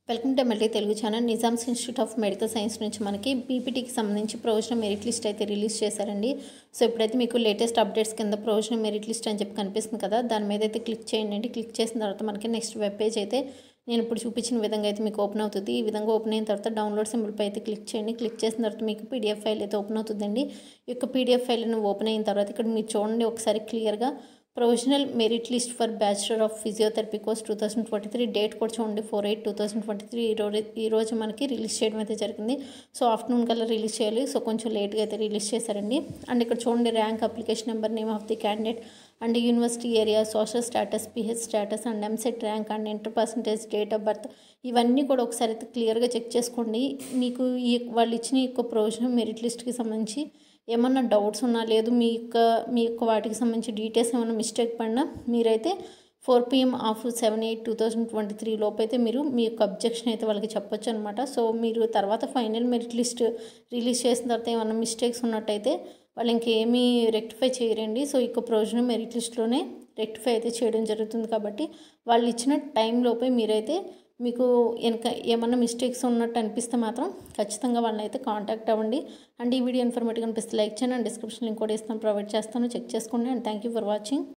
welcome to మళ్ళీ Telugu channel Nizam's institute of medical science నుంచి మనకి బీపీటీకి సంబంధించి ప్రొవిజనల్ మెరిట్ లిస్ట్ అయితే రిలీజ్ చేశారండి సో ఇప్పుడైతే మీకు లేటెస్ట్ అప్డేట్స్ కింద ప్రొవిజనల్ మెరిట్ లిస్ట్ అని చెప్పి కనిపిస్తుంది కదా దాని మీద అయితే క్లిక్ చేయండి క్లిక్ చేసిన తర్వాత మనకి నెక్స్ట్ వెబ్ పేజ్ అయితే నేను ఇప్పుడు చూపించిన విధంగా అయితే మీకు ఓపెన్ అవుతుంది ఈ విధంగా ఓపెన్ అయిన తర్వాత డౌన్లోడ్ సింబల్పై అయితే క్లిక్ చేయండి క్లిక్ చేసిన తర్వాత మీకు పీడిఎఫ్ ఫైల్ అయితే ఓపెన్ అవుతుందండి ఈ యొక్క పీడిఎఫ్ ఫైల్ ఓపెన్ అయిన తర్వాత ఇక్కడ మీరు చూడండి ఒకసారి క్లియర్గా provisional merit list for bachelor of physiotherapy course two thousand twenty three date కూడా చూడండి four eight two thousand twenty three ఈ రోజు ఈ రోజు మనకి రిలీజ్ చేయడం అయితే జరిగింది సో ఆఫ్టర్నూన్ కల్లా రిలీజ్ చేయాలి సో కొంచెం లేట్గా అయితే రిలీజ్ చేశారండి అండ్ ఇక్కడ చూడండి rank application number name of the candidate and university area social status PH status and EAMCET rank and inter percentage date of birth ఇవన్నీ కూడా ఒకసారి అయితే క్లియర్గా చెక్ చేసుకోండి మీకు ఈ వాళ్ళు ఇచ్చిన ఈ యొక్క ప్రొవిజనల్ మెరిట్ లిస్ట్కి సంబంధించి ఏమన్నా డౌట్స్ ఉన్నా లేదు మీ యొక్క మీ యొక్క వాటికి సంబంధించి డీటెయిల్స్ ఏమైనా మిస్టేక్ పడినా మీరైతే four PM of seven eight two thousand twenty three లోపు అయితే మీరు మీ యొక్క అబ్జెక్షన్ అయితే వాళ్ళకి చెప్పొచ్చు అనమాట సో మీరు తర్వాత ఫైనల్ మెరిట్ లిస్ట్ రిలీజ్ చేసిన తర్వాత ఏమైనా మిస్టేక్స్ ఉన్నట్టయితే వాళ్ళు ఇంకేమీ రెక్టిఫై చేయరండి సో ఇక ప్రొవిజనల్ మెరిట్ లిస్ట్లోనే రెక్టిఫై అయితే చేయడం జరుగుతుంది కాబట్టి వాళ్ళు ఇచ్చిన టైంలోపే మీరైతే మీకు వెనక ఏమన్నా మిస్టేక్స్ ఉన్నట్టు అనిపిస్తే మాత్రం ఖచ్చితంగా వాళ్ళని అయితే కాంటాక్ట్ అవ్వండి అండ్ ఈ వీడియో ఇన్ఫర్మేటివ్ అనిపిస్తే లైక్ చేయండి అండ్ డిస్క్రిప్షన్ లింక్ కూడా ఇస్తాను ప్రొవైడ్ చేస్తాను చెక్ చేసుకోండి and thank you for watching